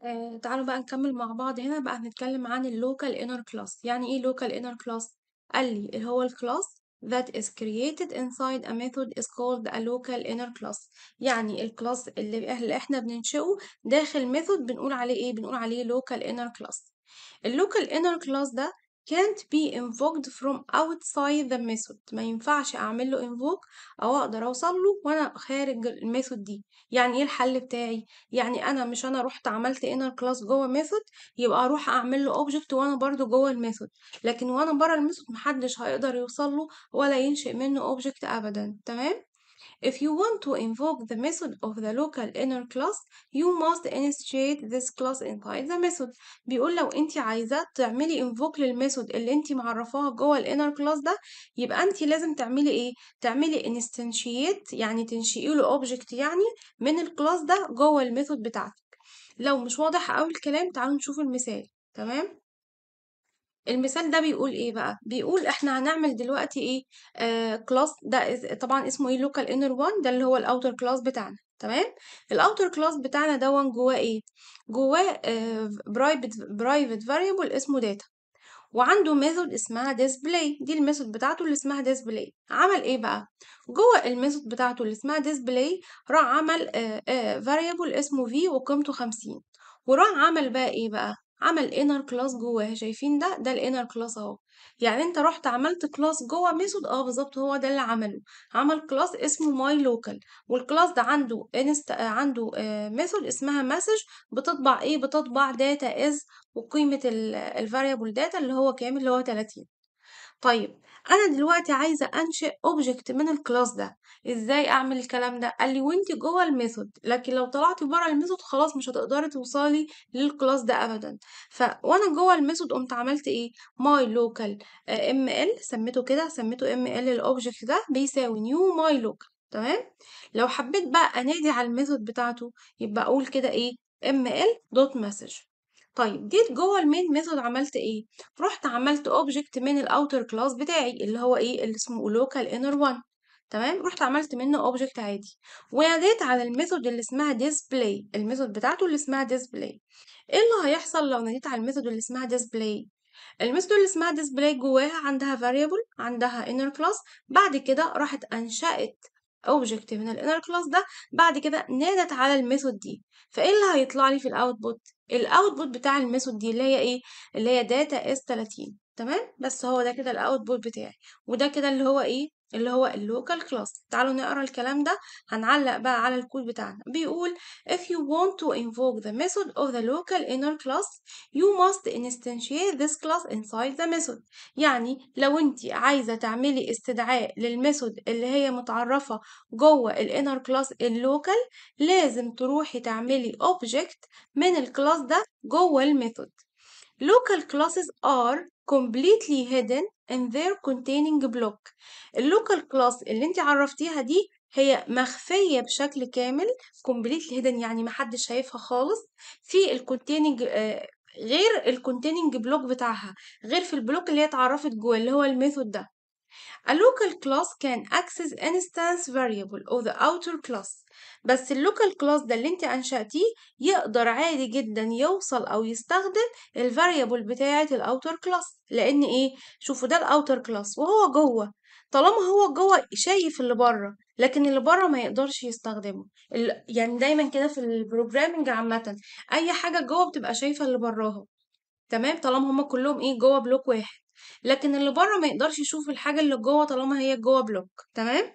آه، تعالوا بقى نكمل مع بعض هنا بقى هنتكلم عن اللوكال inner class يعني ايه local inner class قال لي اللي هو الكلاس that is created inside a method is called a local inner class يعني الكلاس اللي, اللي احنا بننشئه داخل ميثود بنقول عليه ايه بنقول عليه local inner class اللوكال inner class ده can't be invoked from outside the method ما ينفعش اعمل له invoke او اقدر اوصل له وانا خارج الميثود دي يعني ايه الحل بتاعي يعني انا مش انا رحت عملت inner class جوه ميثود يبقى اروح اعمل له object وانا برضو جوه الميثود لكن وانا بره الميثود محدش هيقدر يوصل له ولا ينشئ منه object ابدا تمام If you want to invoke the method of the local inner class, you must initiate this class inside the method. بيقول لو انت عايزة تعملي invoke للميثود اللي انت معرفاها جوه الانر كلاس ده يبقى انت لازم تعملي ايه؟ تعملي instantiate يعني تنشئي له object يعني من الكلاس ده جوه الميثود بتاعتك. لو مش واضح قوي الكلام تعالوا نشوف المثال تمام؟ المثال ده بيقول ايه بقى بيقول احنا هنعمل دلوقتي ايه آه كلاس ده إز- طبعا اسمه ايه لوكال انر 1 ده اللي هو الاوتر كلاس بتاعنا تمام الاوتر كلاس بتاعنا دون جواه ايه جواه برايفت برايفت فاريبل اسمه داتا وعنده ميثود اسمها display دي الميثود بتاعته اللي اسمها display عمل ايه بقى جوه الميثود بتاعته اللي اسمها display راح عمل variable اسمه v وقيمته 50 وراح عمل بقى ايه بقى عمل inner class جواها شايفين ده ده الانر كلاس اهو يعني انت رحت عملت كلاس جوه ميثود اه بالظبط هو ده اللي عمله عمل كلاس اسمه my local والكلاس ده عنده انست عنده ميثود اسمها مسج بتطبع ايه بتطبع داتا از وقيمة الفاريبل داتا اللي هو كام اللي هو 30 طيب انا دلوقتي عايزه انشئ اوبجكت من الكلاس ده ازاي اعمل الكلام ده قال لي وانت جوه الميثود لكن لو طلعتي بره الميثود خلاص مش هتقدري توصلي للكلاس ده ابدا ف وانا جوه الميثود قمت عملت ايه ماي لوكال ام ال سميته كده سميته ام ال الاوبجكت ده بيساوي نيو ماي لوكال تمام لو حبيت بقى انادي على الميثود بتاعته يبقى اقول كده ايه ام ال دوت مسج طيب جيت جوه المين ميثود عملت ايه رحت عملت اوبجكت من الاوتر كلاس بتاعي اللي هو ايه اللي اسمه لوكال انر 1 تمام رحت عملت منه اوبجكت عادي وناديت على الميثود اللي اسمها display الميثود بتاعته اللي اسمها display ايه اللي هيحصل لو ناديت على الميثود اللي اسمها display الميثود اللي اسمها display جواها عندها variable عندها inner class بعد كده راحت انشأت اوبجكت من الانر كلاس ده بعد كده نادت على الميثود دي فايه اللي هيطلع لي في الاوتبوت الاوتبوت بتاع الميثود دي اللي هي ايه اللي هي داتا اس 30 تمام بس هو ده كده الاوتبوت بتاعي وده كده اللي هو ايه اللي هو اللوكال كلاس تعالوا نقرا الكلام ده هنعلق بقى على الكود بتاعنا بيقول if you want to invoke the method of the local inner class you must instantiate this class inside the method يعني لو انت عايزه تعملي استدعاء للميثود اللي هي متعرفه جوه الانر كلاس اللوكال لازم تروحي تعملي object من الكلاس ده جوه الميثود local classes are completely hidden in their containing block اللوكال كلاس اللي انت عرفتيها دي هي مخفية بشكل كامل completely hidden يعني محدش شايفها خالص في الكونتيننج غير الكونتيننج بلوك بتاعها غير في البلوك اللي هي اتعرفت جوه اللي هو الميثود ده A local class can access instance variable of the outer class بس اللوكال كلاس ده اللي انت انشأتيه يقدر عادي جدا يوصل او يستخدم الفاريبل بتاعة الاوتر كلاس لان ايه شوفوا ده الاوتر كلاس وهو جوه طالما هو جوه شايف اللي بره لكن اللي بره ما يقدرش يستخدمه ال- يعني دايما كده في البروجرامنج عامة اي حاجة جوه بتبقى شايفة اللي براها تمام طالما هما كلهم ايه جوه بلوك واحد لكن اللي بره ما يقدرش يشوف الحاجه اللي جوه طالما هي جوه بلوك تمام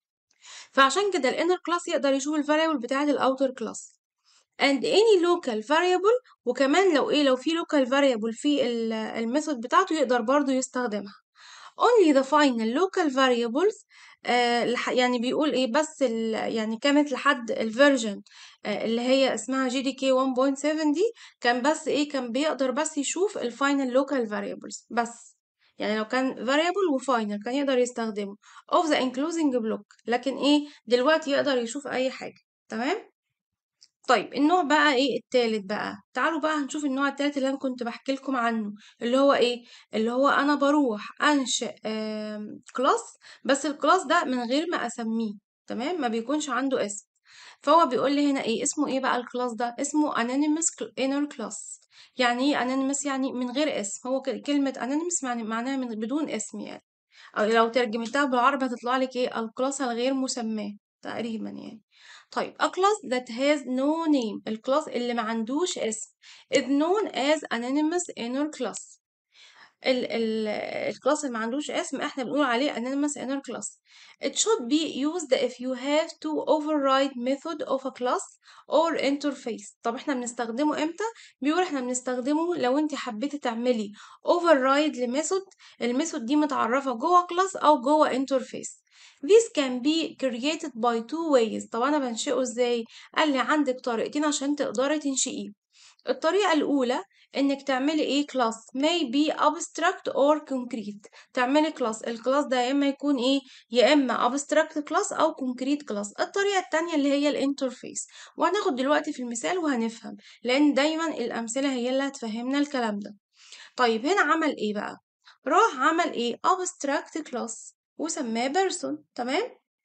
فعشان كده الانر كلاس يقدر يشوف الفاريبل بتاعه الاوتر كلاس and any local variable وكمان لو ايه لو في local variable في الميثود بتاعته يقدر برضو يستخدمها only the final local variables آه لح- يعني بيقول ايه بس ال يعني كانت لحد الفيرجن آه اللي هي اسمها جي دي كي 1.7 دي كان بس ايه كان بيقدر بس يشوف الفاينل local variables بس يعني لو كان variable وفاينل كان يقدر يستخدمه of the enclosing block لكن ايه دلوقتي يقدر يشوف اي حاجة تمام طيب النوع بقى ايه التالت بقى تعالوا بقى هنشوف النوع التالت اللي انا كنت بحكي لكم عنه اللي هو ايه اللي هو انا بروح انشئ كلاس بس الكلاس ده من غير ما اسميه تمام ما بيكونش عنده اسم فهو بيقول لي هنا ايه اسمه ايه بقى الكلاس ده اسمه anonymous inner class يعني ايه anonymous يعني من غير اسم هو ك- كلمة anonymous يعني معناها من بدون اسم يعني أو لو ترجمتها بالعربي هتطلع لك ايه الكلاس الغير مسماه تقريبا يعني طيب a class that has no name الكلاس اللي ما عندوش اسم is known as anonymous inner class ال ال الكلاس اللي ما عندوش اسم احنا بنقول عليه anonymous inner class it should be used if you have to override method of a class or interface طب احنا بنستخدمه امتى بيقول احنا بنستخدمه لو انت حبيتي تعملي override لميثود الميثود دي متعرفة جوه كلاس او جوه interface This can be created by two ways طب انا بنشئه ازاي قال لي عندك طريقتين عشان تقدري تنشئيه الطريقة الأولى إنك تعملي إيه كلاس may be abstract or concrete تعملي كلاس الكلاس ده يا إما يكون إيه يا إما abstract كلاس أو concrete كلاس الطريقة التانية اللي هي الانترفيس وهناخد دلوقتي في المثال وهنفهم لأن دايما الأمثلة هي اللي هتفهمنا الكلام ده طيب هنا عمل إيه بقى راح عمل إيه abstract كلاس وسماه person تمام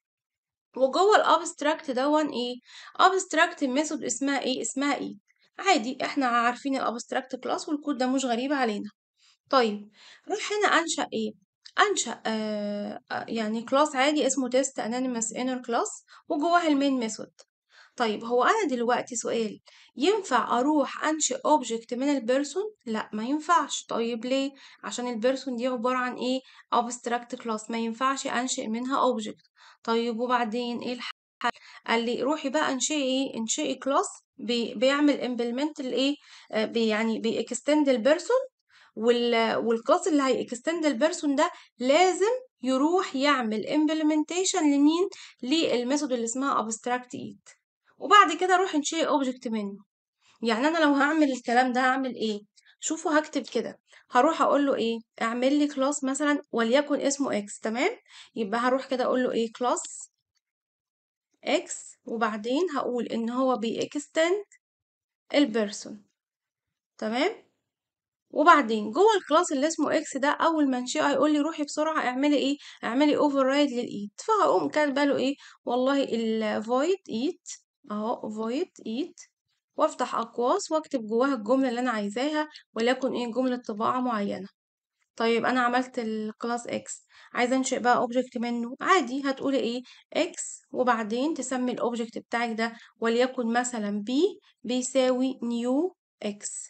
وجوه الابستراكت دون ايه abstract ميثود اسمها ايه اسمها ايه عادي احنا عارفين الابستراكت كلاس والكود ده مش غريب علينا طيب روح هنا انشأ ايه انشأ آه آه، يعني كلاس عادي اسمه تيست انونيمس انر كلاس وجواه المين ميثود طيب هو انا دلوقتي سؤال ينفع اروح انشئ اوبجكت من البيرسون لا ما ينفعش طيب ليه عشان البيرسون دي عبارة عن ايه abstract كلاس ما ينفعش انشئ منها اوبجكت طيب وبعدين ايه الحل قال لي روحي بقى انشئي ايه انشئي كلاس بي بيعمل امبلمنت الايه آه، بي يعني بيكستند البيرسون وال والكلاس اللي هيكستند البيرسون ده لازم يروح يعمل implementation لمين للميثود اللي اسمها abstract eat وبعد كده اروح انشئ اوبجكت منه يعني انا لو هعمل الكلام ده هعمل ايه شوفوا هكتب كده هروح اقول له ايه اعمل لي كلاس مثلا وليكن اسمه اكس تمام يبقى هروح كده اقول له ايه كلاس اكس وبعدين هقول ان هو بيكستند البيرسون تمام وبعدين جوه الكلاس اللي اسمه اكس ده اول ما انشئه هيقول لي روحي بسرعه اعملي ايه اعملي اوفر رايد للايت فهقوم كاتبه له ايه والله الفويد ايت اهو فويد ايت وافتح اقواس واكتب جواها الجمله اللي انا عايزاها وليكن ايه جمله طباعه معينه طيب انا عملت الكلاس اكس عايزه انشئ بقى اوبجكت منه عادي هتقولي ايه اكس وبعدين تسمي الاوبجكت بتاعك ده وليكن مثلا بي بيساوي نيو اكس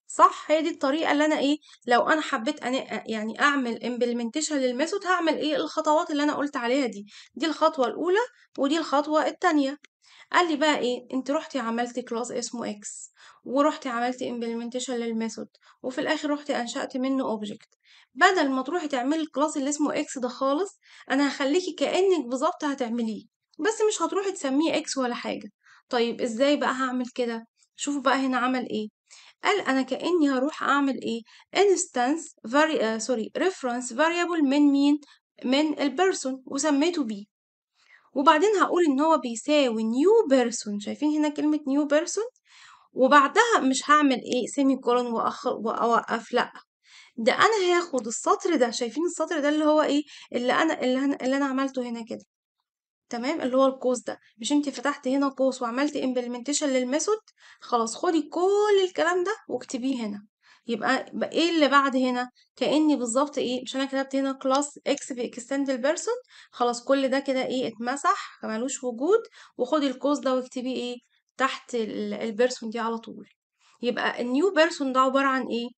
صح هي دي الطريقه اللي انا ايه لو انا حبيت أنا يعني اعمل امبلمنتيشن للميثود هعمل ايه الخطوات اللي انا قلت عليها دي دي الخطوه الاولى ودي الخطوه الثانيه قال لي بقى ايه انت رحتي عملتي كلاس اسمه اكس ورحتي عملتي امبلمنتيشن للميثود وفي الاخر رحتي انشأت منه اوبجكت بدل ما تروحي تعملي الكلاس اللي اسمه اكس ده خالص انا هخليكي كأنك بالظبط هتعمليه بس مش هتروحي تسميه اكس ولا حاجة طيب ازاي بقى هعمل كده شوفوا بقى هنا عمل ايه قال انا كأني هروح اعمل ايه instance vari آه سوري reference variable من مين من البيرسون وسميته بيه وبعدين هقول ان هو بيساوي new person شايفين هنا كلمة new person وبعدها مش هعمل ايه سيمي كولون واوقف لا ده انا هاخد السطر ده شايفين السطر ده اللي هو ايه اللي انا اللي انا, اللي أنا عملته هنا كده تمام اللي هو القوس ده مش انت فتحت هنا قوس وعملتي implementation للميثود خلاص خدي كل الكلام ده واكتبيه هنا يبقى بقى ايه اللي بعد هنا كأني بالظبط ايه مش انا كتبت هنا كلاس اكس بيكستند البيرسون خلاص كل ده كده ايه اتمسح ملوش وجود وخدي القوس ده واكتبيه ايه تحت البيرسون دي على طول يبقى النيو بيرسون ده عبارة عن ايه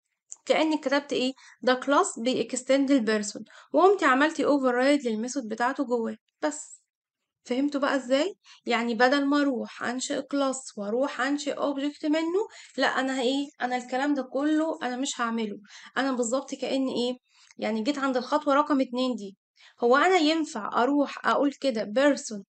كأنك كتبت ايه ده كلاس بيكستند البيرسون وقمتي عملتي اوفر رايد للميثود بتاعته جواه بس فهمتوا بقى ازاي يعني بدل ما اروح انشئ كلاس واروح انشئ اوبجكت منه لا انا ايه انا الكلام ده كله انا مش هعمله انا بالظبط كأن ايه يعني جيت عند الخطوة رقم اتنين دي هو انا ينفع اروح اقول كده بيرسون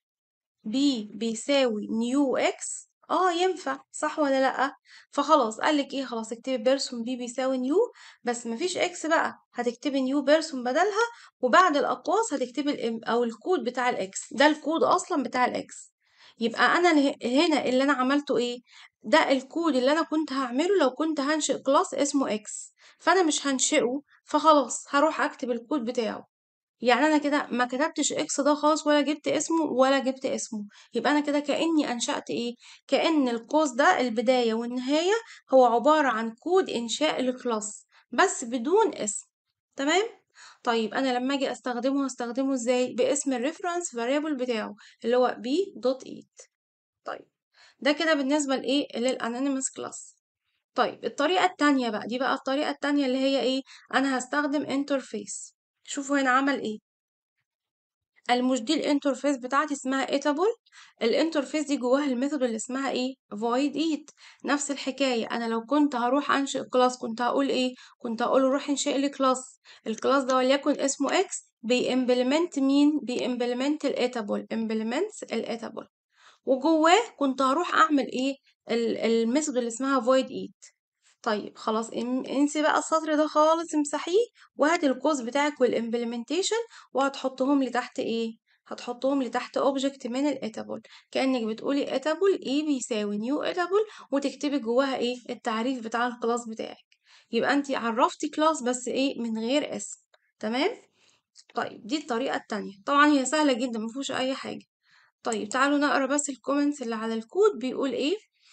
بي بيساوي نيو اكس اه ينفع صح ولا لا فخلاص قالك ايه خلاص اكتبي بيرسون بي بيساوي نيو بس مفيش اكس بقى هتكتبي نيو بيرسون بدلها وبعد الاقواس هتكتبي الام او الكود بتاع الاكس ده الكود اصلا بتاع الاكس يبقى انا اله- هنا اللي انا عملته ايه ده الكود اللي انا كنت هعمله لو كنت هنشئ كلاس اسمه اكس فانا مش هنشئه فخلاص هروح اكتب الكود بتاعه يعني انا كده ما كتبتش اكس ده خالص ولا جبت اسمه ولا جبت اسمه يبقى انا كده كاني انشات ايه كان القوس ده البدايه والنهايه هو عباره عن كود انشاء الكلاس بس بدون اسم تمام طيب انا لما اجي استخدمه هستخدمه ازاي باسم الريفرنس فاريبل بتاعه اللي هو بي دوت ايت طيب ده كده بالنسبه لايه للانونيمous كلاس طيب الطريقه التانية بقى دي بقى الطريقه التانية اللي هي ايه انا هستخدم انترفيس شوفوا هنا عمل ايه المش دي الانترفيس بتاعتي اسمها ايتابل الانترفيس دي جواها الميثود اللي اسمها ايه void eat نفس الحكايه انا لو كنت هروح انشئ كلاس كنت هقول ايه كنت هقول له روح انشئ لي كلاس الكلاس ده وليكن اسمه اكس بيمبلمنت مين بيمبلمنت الايتابل امبلمنتس الايتابل وجواه كنت هروح اعمل ايه الميثود اللي اسمها void eat طيب خلاص انسي بقى السطر ده خالص امسحيه وهات القوس بتاعك والامبلمنتيشن وهتحطهم لي تحت ايه هتحطهم لي تحت اوبجكت من الاتابل كانك بتقولي اتابل ايه بيساوي نيو اتابل وتكتبي جواها ايه التعريف بتاع الكلاس بتاعك يبقى انت عرفتي كلاس بس ايه من غير اسم تمام طيب دي الطريقه التانية طبعا هي سهله جدا مفيهوش اي حاجه طيب تعالوا نقرا بس الكومنتس اللي على الكود بيقول ايه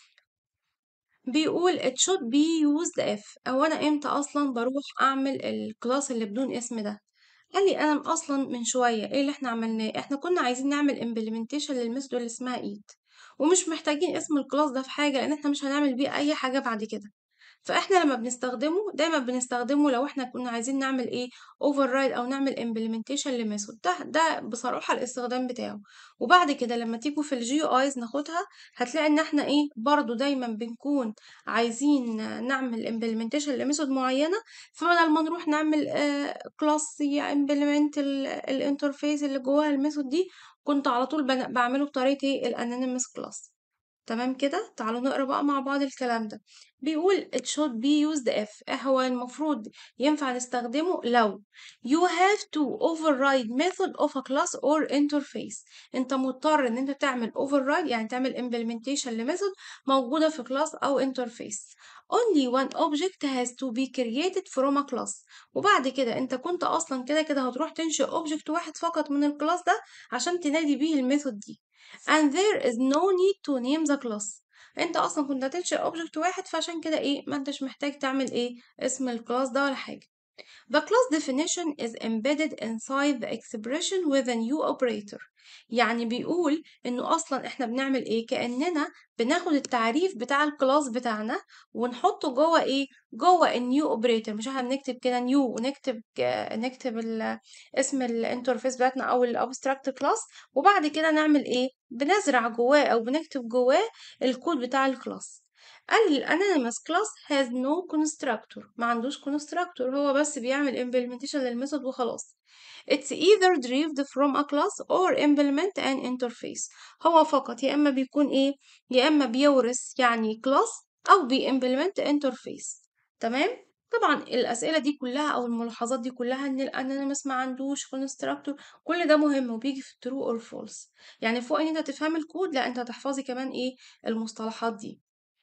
بيقول it should be used if او انا امتى اصلا بروح اعمل الكلاس اللي بدون اسم ده قال لي انا اصلا من شويه ايه اللي احنا عملناه احنا كنا عايزين نعمل implementation للميثود اللي اسمها eat ومش محتاجين اسم الكلاس ده في حاجه لان احنا مش هنعمل بيه اي حاجه بعد كده فاحنا لما بنستخدمه دايما بنستخدمه لو احنا كنا عايزين نعمل ايه override او نعمل implementation لميثود ده ده بصراحه الاستخدام بتاعه وبعد كده لما تيجوا في الجي ايز ناخدها هتلاقي ان احنا ايه برضو دايما بنكون عايزين نعمل implementation لميثود معينه فبدل ما نروح نعمل كلاس implement الانترفيس اللي جواها الميثود دي كنت على طول بعمله بطريقه ايه الانونيمous كلاس تمام كده تعالوا نقرا بقى مع بعض الكلام ده بيقول it should be used if هو المفروض ينفع نستخدمه لو you have to override method of a class or interface انت مضطر ان انت تعمل override يعني تعمل implementation لميثود موجودة في class او interface only one object has to be created from a class وبعد كده انت كنت اصلا كده كده هتروح تنشئ object واحد فقط من الكلاس ده عشان تنادي بيه الميثود دي and there is no need to name the class انت اصلا كنت هتنشئ اوبجكت واحد فعشان كده ايه ما انتش محتاج تعمل ايه اسم الكلاس ده ولا حاجه The class definition is embedded inside the expression with a new operator يعني بيقول انه اصلا احنا بنعمل ايه كاننا بناخد التعريف بتاع الكلاس بتاعنا ونحطه جوه ايه جوه النيو اوبريتور مش احنا بنكتب كده نيو ونكتب نكتب اسم الانترفيس بتاعتنا او الابستراكت كلاس وبعد كده نعمل ايه بنزرع جواه او بنكتب جواه الكود بتاع الكلاس قال لي الانونيمous class has no constructor ما عندوش constructor هو بس بيعمل implementation للميثود وخلاص It's either derived from a class or implement an interface هو فقط يا إما بيكون إيه يا إما بيورث يعني class أو بيimplement interface تمام طبعا الأسئلة دي كلها أو الملاحظات دي كلها إن الانونيمous ما عندوش constructor كل ده مهم وبيجي في true or false يعني فوق إن أنت تفهم الكود لا أنت هتحفظي كمان إيه المصطلحات دي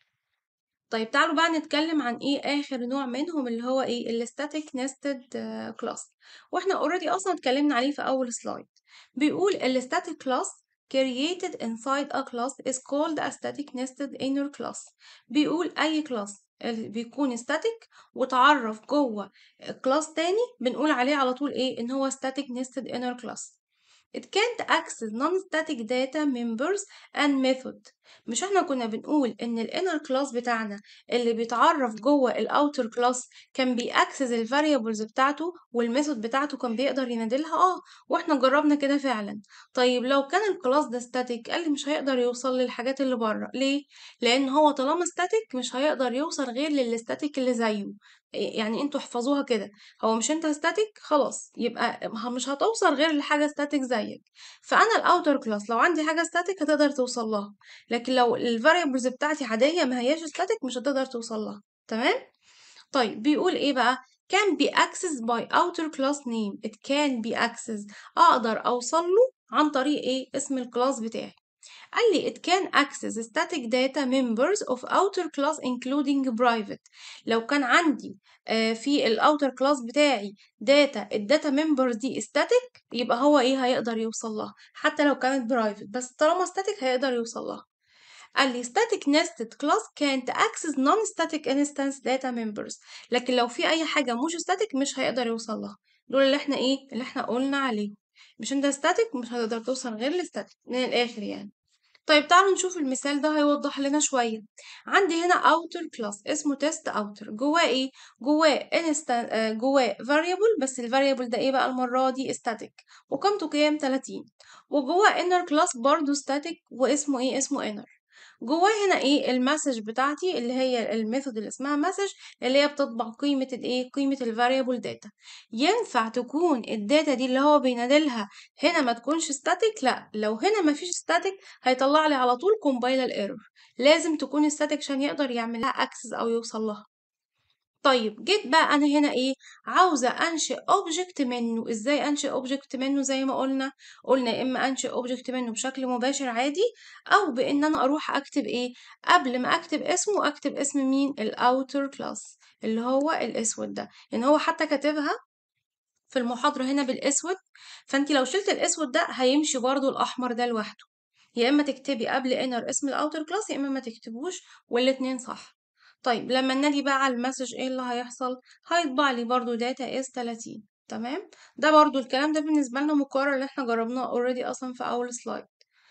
طيب تعالوا بقى نتكلم عن ايه اخر نوع منهم اللي هو ايه الستاتيك نيستد كلاس واحنا اوريدي اصلا اتكلمنا عليه في اول سلايد بيقول الستاتيك كلاس created inside a class is called a static nested inner class بيقول اي كلاس بيكون static وتعرف جوه كلاس تاني بنقول عليه على طول ايه ان هو static nested inner class It can't access non-static data members and method مش احنا كنا بنقول ان الانر كلاس بتاعنا اللي بيتعرف جوه الاوتر كلاس كان بيأكسس الفاريبلز بتاعته والميثود بتاعته كان بيقدر ينادلها اه واحنا جربنا كده فعلا طيب لو كان الكلاس ده ستاتيك قال لي مش هيقدر يوصل للحاجات اللي بره ليه لان هو طالما ستاتيك مش هيقدر يوصل غير للستاتيك اللي زيه يعني انتوا احفظوها كده هو مش انت ستاتيك خلاص يبقى مش هتوصل غير لحاجه ستاتيك زيك فانا الاوتر كلاس لو عندي حاجه ستاتيك هتقدر توصل لها لكن لو الفاريبلز بتاعتي عاديه ما هياش ستاتيك مش هتقدر توصل لها تمام طيب بيقول ايه بقى can be accessed by outer class name it can be accessed اقدر اوصل له عن طريق ايه اسم الكلاس بتاعي قال لي it can access static data members of outer class including private لو كان عندي آه، في الاوتر كلاس بتاعي داتا الداتا ممبرز دي static يبقى هو ايه هيقدر يوصل لها حتى لو كانت برايفت بس طالما static هيقدر يوصل لها قال لي static nested class can't access non-static instance data members لكن لو في اي حاجه مش static مش هيقدر يوصل لها دول اللي احنا ايه اللي احنا قلنا عليهم مش انت static مش هتقدر توصل غير للstatic من الاخر يعني طيب تعالوا نشوف المثال ده هيوضح لنا شوية عندي هنا outer class اسمه test outer جواه ايه جواه instant آه، جواه variable بس الفاريبل ده ايه بقى المرة دي static وقيمته كام 30 وجواه inner class برضو static واسمه ايه اسمه inner جواه هنا ايه المسج بتاعتي اللي هي الميثود اللي اسمها مسج اللي هي بتطبع قيمة الايه قيمة الفاريبل داتا ينفع تكون الداتا دي اللي هو بينادلها هنا ما تكونش static لا لو هنا ما فيش static هيطلع لي على طول compiler error لازم تكون static عشان يقدر يعمل لها access او يوصل لها طيب جيت بقى انا هنا ايه عاوزه انشئ اوبجكت منه ازاي انشئ اوبجكت منه زي ما قلنا قلنا يا اما انشئ اوبجكت منه بشكل مباشر عادي او بان انا اروح اكتب ايه قبل ما اكتب اسمه اكتب اسم مين الاوتر كلاس اللي هو الاسود ده ان هو حتى كاتبها في المحاضره هنا بالاسود فانت لو شلت الاسود ده هيمشي برضو الاحمر ده لوحده يا اما تكتبي قبل انر اسم الاوتر كلاس يا اما ما تكتبوش والاتنين صح طيب لما نادي بقى على المسج ايه اللي هيحصل هيطبع لي برضو داتا اس 30 تمام ده برضو الكلام ده بالنسبة لنا مقرر اللي احنا جربناه اوريدي اصلا في اول سلايد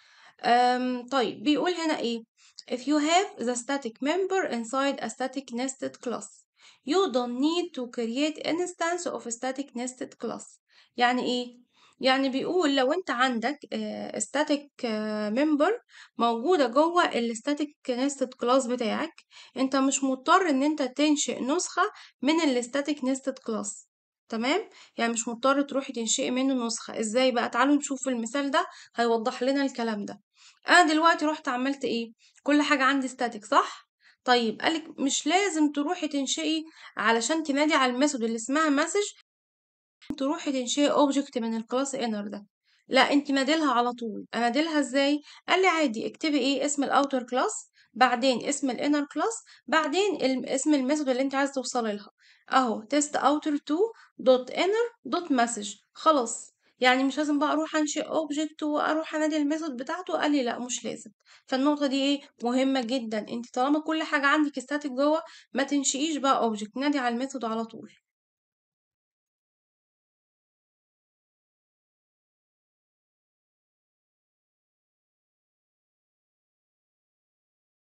أم طيب بيقول هنا ايه if you have the static member inside a static nested class you don't need to create instance of a static nested class يعني ايه يعني بيقول لو انت عندك static member موجودة جوه ال static nested class بتاعك انت مش مضطر ان انت تنشئ نسخة من ال static nested class تمام يعني مش مضطر تروحي تنشئي منه نسخة ازاي بقى تعالوا نشوف المثال ده هيوضح لنا الكلام ده انا دلوقتي رحت عملت ايه كل حاجة عندي static صح طيب قالك مش لازم تروحي تنشئي علشان تنادي على الميثود اللي اسمها مسج تروحي تنشئي اوبجكت من الكلاس انر ده لا انت نادلها على طول انادلها ازاي قال لي عادي اكتبي ايه اسم الاوتر كلاس بعدين اسم الانر كلاس بعدين ال- اسم الميثود اللي انت عايزه توصلي لها اهو تيست اوتر 2 دوت انر دوت مسج خلاص يعني مش لازم بقى اروح انشئ اوبجكت واروح انادي الميثود بتاعته قال لي لا مش لازم فالنقطه دي ايه مهمه جدا انت طالما كل حاجه عندك ستاتيك جوه ما تنشئيش بقى اوبجكت نادي على الميثود على طول